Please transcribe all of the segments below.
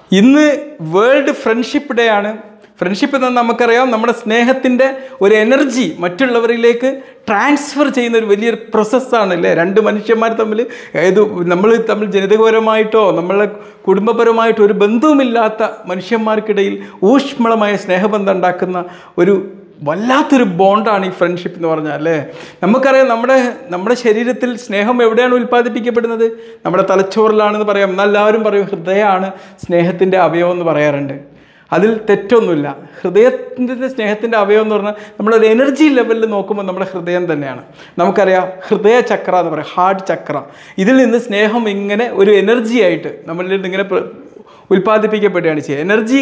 ഇന്ന് world friendship day ആണ് friendship എന്ന് നമുക്കറിയാം നമ്മുടെ സ്നേഹത്തിൻ്റെ ഒരു എനർജി മറ്റുള്ളവരിലേക്ക് ട്രാൻസ്ഫർ ചെയ്യുന്ന ഒരു വലിയൊരു പ്രോസസ്സാണ് അല്ലേ രണ്ട് മനുഷ്യന്മാർ തമ്മിൽ ഏത് നമ്മൾ തമ്മിൽ ജനിതകപരമായിട്ടോ നമ്മളെ കുടുംബപരമായിട്ടോ ഒരു ബന്ധവുമില്ലാത്ത മനുഷ്യന്മാർക്കിടയിൽ ഊഷ്മളമായ സ്നേഹബന്ധം ഉണ്ടാക്കുന്ന ഒരു വല്ലാത്തൊരു ബോണ്ടാണ് ഈ ഫ്രണ്ട്ഷിപ്പ് എന്ന് പറഞ്ഞാൽ അല്ലേ നമുക്കറിയാം നമ്മുടെ നമ്മുടെ ശരീരത്തിൽ സ്നേഹം എവിടെയാണ് ഉൽപ്പാദിപ്പിക്കപ്പെടുന്നത് നമ്മുടെ തലച്ചോറിലാണെന്ന് പറയാം എന്നാൽ എല്ലാവരും പറയും ഹൃദയമാണ് സ്നേഹത്തിൻ്റെ അവയവം എന്ന് പറയാറുണ്ട് അതിൽ തെറ്റൊന്നുമില്ല ഹൃദയത്തിൻ്റെ സ്നേഹത്തിൻ്റെ അവയവം എന്ന് പറഞ്ഞാൽ നമ്മളൊരു എനർജി ലെവലിൽ നോക്കുമ്പോൾ നമ്മുടെ ഹൃദയം തന്നെയാണ് നമുക്കറിയാം ഹൃദയ ചക്ര എന്ന് പറയാം ഹാർട്ട് ചക്ര ഇതിൽ നിന്ന് സ്നേഹം ഇങ്ങനെ ഒരു എനർജി ആയിട്ട് നമ്മളിൽ നിന്ന് ഇങ്ങനെ പ്ര- ഉൽപ്പാദിപ്പിക്കപ്പെടുകയാണ് ചെയ്യുക എനർജി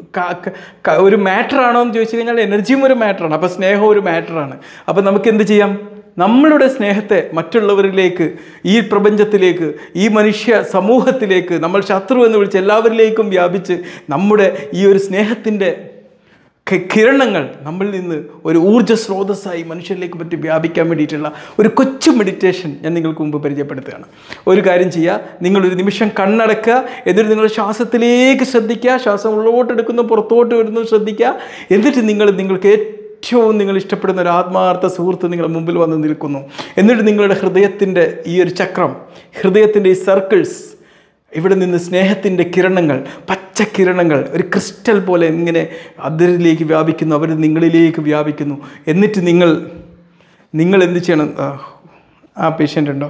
ഒരു മാറ്റർ ആണോ എന്ന് ചോദിച്ചു കഴിഞ്ഞാൽ എനർജിയും ഒരു മാറ്ററാണ് അപ്പോൾ സ്നേഹം ഒരു മാറ്ററാണ് അപ്പോൾ നമുക്ക് എന്ത് ചെയ്യാം നമ്മളുടെ സ്നേഹത്തെ മറ്റുള്ളവരിലേക്ക് ഈ പ്രപഞ്ചത്തിലേക്ക് ഈ മനുഷ്യ സമൂഹത്തിലേക്ക് നമ്മൾ ശത്രു എന്ന് വിളിച്ച് എല്ലാവരിലേക്കും വ്യാപിച്ച് നമ്മുടെ ഈ ഒരു സ്നേഹത്തിൻ്റെ കി- കിരണങ്ങൾ നമ്മളിൽ നിന്ന് ഒരു ഊർജ്ജ സ്രോതസ്സായി മനുഷ്യരിലേക്ക് പറ്റി വ്യാപിക്കാൻ വേണ്ടിയിട്ടുള്ള ഒരു കൊച്ചു മെഡിറ്റേഷൻ ഞാൻ നിങ്ങൾക്ക് മുമ്പ് പരിചയപ്പെടുത്തുകയാണ് ഒരു കാര്യം ചെയ്യുക നിങ്ങളൊരു നിമിഷം കണ്ണടക്കുക എന്നിട്ട് നിങ്ങളുടെ ശ്വാസത്തിലേക്ക് ശ്രദ്ധിക്കുക ശ്വാസം ഉള്ളോട്ടെടുക്കുന്നു പുറത്തോട്ട് വരുന്നു ശ്രദ്ധിക്കുക എന്നിട്ട് നിങ്ങൾ നിങ്ങൾക്ക് ഏറ്റവും നിങ്ങൾ ഇഷ്ടപ്പെടുന്ന ഒരു ആത്മാർത്ഥ സുഹൃത്ത് നിങ്ങളുടെ മുമ്പിൽ വന്ന് നിൽക്കുന്നു എന്നിട്ട് നിങ്ങളുടെ ഹൃദയത്തിൻ്റെ ഈ ഒരു ചക്രം ഹൃദയത്തിൻ്റെ ഈ സർക്കിൾസ് ഇവിടെ നിന്ന് സ്നേഹത്തിൻ്റെ കിരണങ്ങൾ പച്ച കിരണങ്ങൾ ഒരു ക്രിസ്റ്റൽ പോലെ ഇങ്ങനെ അതിരിലേക്ക് വ്യാപിക്കുന്നു അവർ നിങ്ങളിലേക്ക് വ്യാപിക്കുന്നു എന്നിട്ട് നിങ്ങൾ നിങ്ങൾ എന്ത് ചെയ്യണം ആ, ആ പേഷ്യൻ്റ് ഉണ്ടോ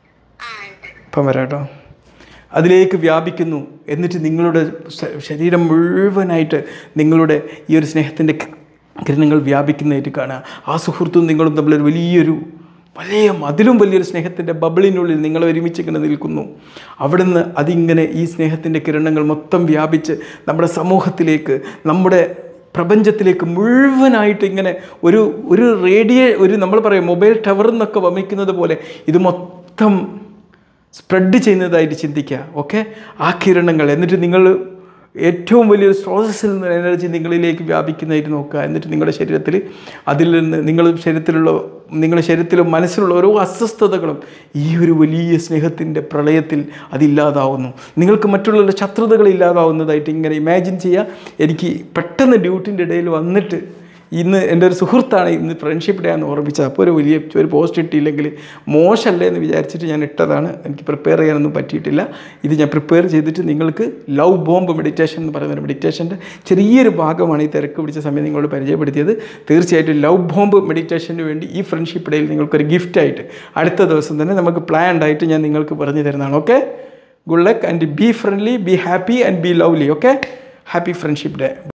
ഇപ്പം വരാം കേട്ടോ അതിലേക്ക് വ്യാപിക്കുന്നു എന്നിട്ട് നിങ്ങളുടെ ശ- ശരീരം മുഴുവനായിട്ട് നിങ്ങളുടെ ഈ ഒരു സ്നേഹത്തിൻ്റെ കി- കിരണങ്ങൾ വ്യാപിക്കുന്നതായിട്ട് കാണുക ആ സുഹൃത്തും നിങ്ങളും തമ്മിലൊരു വലിയൊരു വലിയ അതിലും വലിയൊരു സ്നേഹത്തിൻ്റെ ബബിളിനുള്ളിൽ നിങ്ങൾ ഒരുമിച്ച് ഇങ്ങനെ നിൽക്കുന്നു അവിടുന്ന് അതിങ്ങനെ ഈ സ്നേഹത്തിൻ്റെ കിരണങ്ങൾ മൊത്തം വ്യാപിച്ച് നമ്മുടെ സമൂഹത്തിലേക്ക് നമ്മുടെ പ്രപഞ്ചത്തിലേക്ക് മുഴുവനായിട്ട് ഇങ്ങനെ ഒരു ഒരു റേഡിയ ഒരു നമ്മൾ പറയും മൊബൈൽ ടവർ എന്നൊക്കെ വമിക്കുന്നത് പോലെ ഇത് മൊത്തം സ്പ്രെഡ് ചെയ്യുന്നതായിട്ട് ചിന്തിക്കുക ഓക്കെ ആ കിരണങ്ങൾ എന്നിട്ട് നിങ്ങൾ ഏറ്റവും വലിയൊരു സ്രോതസ്സിൽ നിന്ന് എനർജി നിങ്ങളിലേക്ക് വ്യാപിക്കുന്നതായിട്ട് നോക്കുക എന്നിട്ട് നിങ്ങളുടെ ശരീരത്തിൽ അതിൽ നിന്ന് നിങ്ങളുടെ ശരീരത്തിലുള്ള നിങ്ങളുടെ ശരീരത്തിലും മനസ്സിലുള്ള ഓരോ അസ്വസ്ഥതകളും ഈ ഒരു വലിയ സ്നേഹത്തിൻ്റെ പ്രളയത്തിൽ അതില്ലാതാവുന്നു നിങ്ങൾക്ക് മറ്റുള്ള ശത്രുതകൾ ഇല്ലാതാവുന്നതായിട്ട് ഇങ്ങനെ ഇമാജിൻ ചെയ്യുക എനിക്ക് പെട്ടെന്ന് ഡ്യൂട്ടിൻ്റെ ഇടയിൽ വന്നിട്ട് ഇന്ന് എൻ്റെ ഒരു സുഹൃത്താണ് ഇന്ന് ഫ്രണ്ട്ഷിപ്പ് ഡേ എന്ന് ഓർമ്മിച്ചത് അപ്പോൾ ഒരു വലിയ ഒരു പോസ്റ്റ് ഇട്ടില്ലെങ്കിൽ മോശമല്ലേ എന്ന് വിചാരിച്ചിട്ട് ഞാൻ ഇട്ടതാണ് എനിക്ക് പ്രിപ്പയർ ചെയ്യാനൊന്നും പറ്റിയിട്ടില്ല ഇത് ഞാൻ പ്രിപ്പയർ ചെയ്തിട്ട് നിങ്ങൾക്ക് ലവ് ബോംബ് മെഡിറ്റേഷൻ എന്ന് പറയുന്ന ഒരു മെഡിറ്റേഷൻ്റെ ചെറിയൊരു ഭാഗമാണ് ഈ തിരക്ക് പിടിച്ച സമയം നിങ്ങളോട് പരിചയപ്പെടുത്തിയത് തീർച്ചയായിട്ടും ലവ് ബോംബ് മെഡിറ്റേഷന് വേണ്ടി ഈ ഫ്രണ്ട്ഷിപ്പ് ഡേയിൽ നിങ്ങൾക്കൊരു ഗിഫ്റ്റായിട്ട് അടുത്ത ദിവസം തന്നെ നമുക്ക് പ്ലാൻഡ് ആയിട്ട് ഞാൻ നിങ്ങൾക്ക് പറഞ്ഞു തരുന്നതാണ് okay good luck and be friendly be happy and be lovely okay happy friendship day